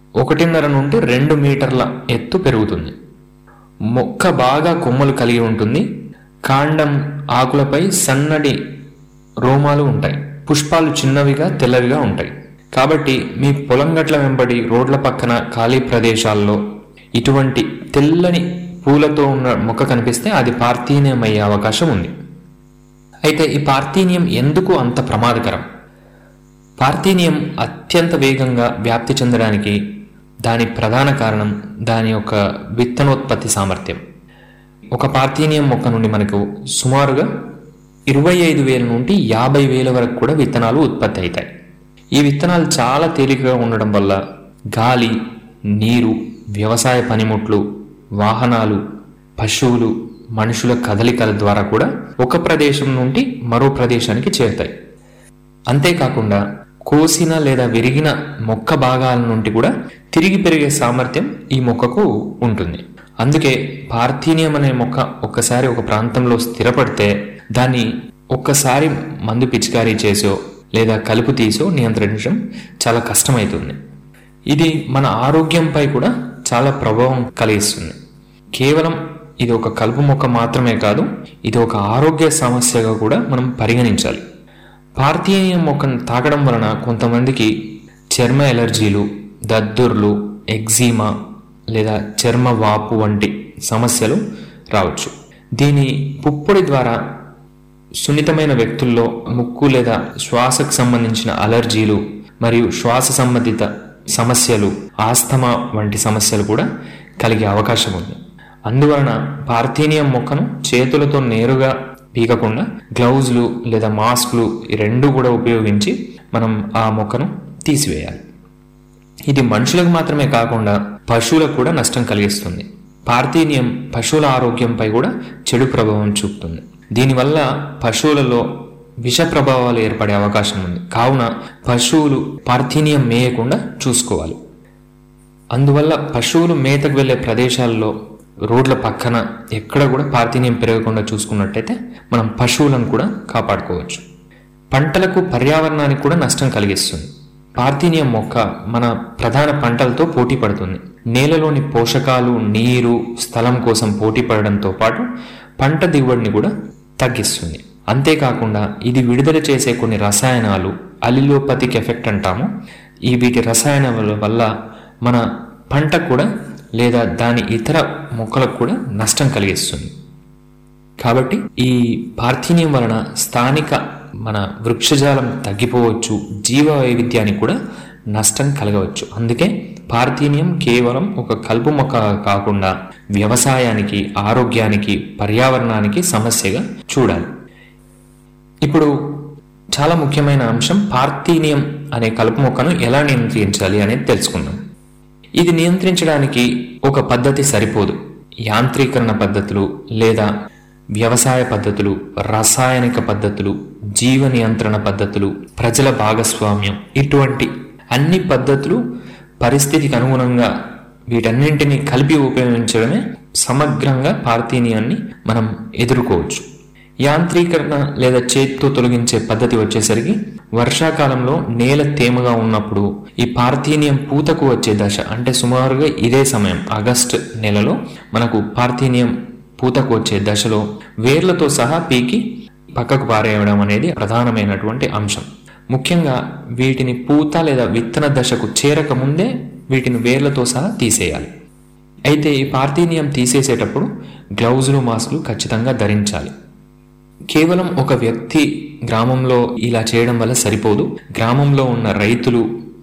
ఒకటిన్నర నుండి రెండు మీటర్ల ఎత్తు పెరుగుతుంది మొక్క బాగా కొమ్మలు కలిగి ఉంటుంది కాండం ఆకులపై సన్నటి రోమాలు ఉంటాయి పుష్పాలు చిన్నవిగా తెల్లవిగా ఉంటాయి కాబట్టి మీ పొలం గట్ల వెంబడి రోడ్ల పక్కన ఖాళీ ప్రదేశాల్లో ఇటువంటి తెల్లని పూలతో ఉన్న మొక్క కనిపిస్తే అది పార్థీనియం అయ్యే అవకాశం ఉంది అయితే ఈ పార్థీనియం ఎందుకు అంత ప్రమాదకరం పార్థీనియం అత్యంత వేగంగా వ్యాప్తి చెందడానికి దాని ప్రధాన కారణం దాని యొక్క విత్తనోత్పత్తి సామర్థ్యం ఒక పార్థీనియం మొక్క నుండి మనకు సుమారుగా ఇరవై ఐదు వేల నుండి యాభై వేల వరకు కూడా విత్తనాలు ఉత్పత్తి అవుతాయి ఈ విత్తనాలు చాలా తేలికగా ఉండడం వల్ల గాలి నీరు వ్యవసాయ పనిముట్లు వాహనాలు పశువులు మనుషుల కదలికల ద్వారా కూడా ఒక ప్రదేశం నుండి మరో ప్రదేశానికి చేరుతాయి అంతేకాకుండా కోసిన లేదా విరిగిన మొక్క భాగాల నుండి కూడా తిరిగి పెరిగే సామర్థ్యం ఈ మొక్కకు ఉంటుంది అందుకే పార్థీనియం అనే మొక్క ఒక్కసారి ఒక ప్రాంతంలో స్థిరపడితే దాన్ని ఒక్కసారి మందు పిచికారీ చేసో లేదా కలుపు తీసో నియంత్రించడం చాలా కష్టమవుతుంది ఇది మన ఆరోగ్యంపై కూడా చాలా ప్రభావం కలిగిస్తుంది కేవలం ఇది ఒక కలుపు మొక్క మాత్రమే కాదు ఇది ఒక ఆరోగ్య సమస్యగా కూడా మనం పరిగణించాలి పార్థీనియం మొక్కను తాకడం వలన కొంతమందికి చర్మ ఎలర్జీలు దద్దుర్లు ఎగ్జీమా లేదా చర్మ వాపు వంటి సమస్యలు రావచ్చు దీని పుప్పొడి ద్వారా సున్నితమైన వ్యక్తుల్లో ముక్కు లేదా శ్వాసకు సంబంధించిన అలర్జీలు మరియు శ్వాస సంబంధిత సమస్యలు ఆస్తమా వంటి సమస్యలు కూడా కలిగే అవకాశం ఉంది అందువలన పార్థీనియం మొక్కను చేతులతో నేరుగా పీకకుండా గ్లౌజులు లేదా మాస్క్లు ఈ రెండు కూడా ఉపయోగించి మనం ఆ మొక్కను తీసివేయాలి ఇది మనుషులకు మాత్రమే కాకుండా పశువులకు కూడా నష్టం కలిగిస్తుంది పార్థీనియం పశువుల ఆరోగ్యంపై కూడా చెడు ప్రభావం చూపుతుంది దీనివల్ల పశువులలో విష ప్రభావాలు ఏర్పడే అవకాశం ఉంది కావున పశువులు పార్థీనియం మేయకుండా చూసుకోవాలి అందువల్ల పశువులు మేతకు వెళ్ళే ప్రదేశాల్లో రోడ్ల పక్కన ఎక్కడ కూడా పార్థీనియం పెరగకుండా చూసుకున్నట్టయితే మనం పశువులను కూడా కాపాడుకోవచ్చు పంటలకు పర్యావరణానికి కూడా నష్టం కలిగిస్తుంది పార్థీనియం మొక్క మన ప్రధాన పంటలతో పోటీ పడుతుంది నేలలోని పోషకాలు నీరు స్థలం కోసం పోటీ పడడంతో పాటు పంట దిగుబడిని కూడా తగ్గిస్తుంది అంతేకాకుండా ఇది విడుదల చేసే కొన్ని రసాయనాలు అలిలోపతిక్ ఎఫెక్ట్ అంటాము ఈ వీటి రసాయనాల వల్ల మన పంట కూడా లేదా దాని ఇతర మొక్కలకు కూడా నష్టం కలిగిస్తుంది కాబట్టి ఈ పార్థీనియం వలన స్థానిక మన వృక్షజాలం తగ్గిపోవచ్చు జీవ వైవిధ్యానికి కూడా నష్టం కలగవచ్చు అందుకే పార్థీనియం కేవలం ఒక కలుపు మొక్క కాకుండా వ్యవసాయానికి ఆరోగ్యానికి పర్యావరణానికి సమస్యగా చూడాలి ఇప్పుడు చాలా ముఖ్యమైన అంశం పార్థీనియం అనే కలుపు మొక్కను ఎలా నియంత్రించాలి అనేది తెలుసుకుందాం ఇది నియంత్రించడానికి ఒక పద్ధతి సరిపోదు యాంత్రీకరణ పద్ధతులు లేదా వ్యవసాయ పద్ధతులు రసాయనిక పద్ధతులు జీవ నియంత్రణ పద్ధతులు ప్రజల భాగస్వామ్యం ఇటువంటి అన్ని పద్ధతులు పరిస్థితికి అనుగుణంగా వీటన్నింటినీ కలిపి ఉపయోగించడమే సమగ్రంగా పార్థీనియాన్ని మనం ఎదుర్కోవచ్చు యాంత్రీకరణ లేదా చేతితో తొలగించే పద్ధతి వచ్చేసరికి వర్షాకాలంలో నేల తేమగా ఉన్నప్పుడు ఈ పార్థీనియం పూతకు వచ్చే దశ అంటే సుమారుగా ఇదే సమయం ఆగస్ట్ నెలలో మనకు పార్థీనియం పూతకు వచ్చే దశలో వేర్లతో సహా పీకి పక్కకు పారేయడం అనేది ప్రధానమైనటువంటి అంశం ముఖ్యంగా వీటిని పూత లేదా విత్తన దశకు చేరక ముందే వీటిని వేర్లతో సహా తీసేయాలి అయితే ఈ పార్థీనియం తీసేసేటప్పుడు గ్లౌజులు మాస్కులు ఖచ్చితంగా ధరించాలి కేవలం ఒక వ్యక్తి గ్రామంలో ఇలా చేయడం వల్ల సరిపోదు గ్రామంలో ఉన్న రైతులు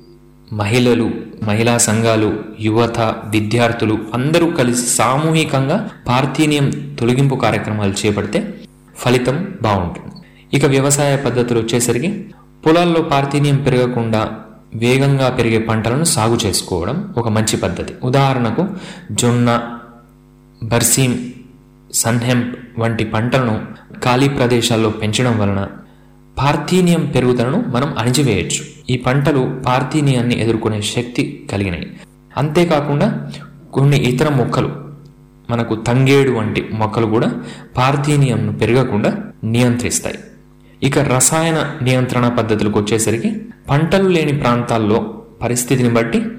మహిళలు మహిళా సంఘాలు యువత విద్యార్థులు అందరూ కలిసి సామూహికంగా పార్థీనియం తొలగింపు కార్యక్రమాలు చేపడితే ఫలితం బాగుంటుంది ఇక వ్యవసాయ పద్ధతులు వచ్చేసరికి పొలాల్లో పార్థీనియం పెరగకుండా వేగంగా పెరిగే పంటలను సాగు చేసుకోవడం ఒక మంచి పద్ధతి ఉదాహరణకు జొన్న బర్సీం సన్హెంప్ వంటి పంటలను ఖాళీ ప్రదేశాల్లో పెంచడం వలన పార్థీనియం పెరుగుదలను మనం అణిచివేయచ్చు ఈ పంటలు పార్థీనియాన్ని ఎదుర్కొనే శక్తి కలిగినవి అంతేకాకుండా కొన్ని ఇతర మొక్కలు మనకు తంగేడు వంటి మొక్కలు కూడా పార్థీనియంను పెరగకుండా నియంత్రిస్తాయి ఇక రసాయన నియంత్రణ పద్ధతులకు వచ్చేసరికి పంటలు లేని ప్రాంతాల్లో పరిస్థితిని బట్టి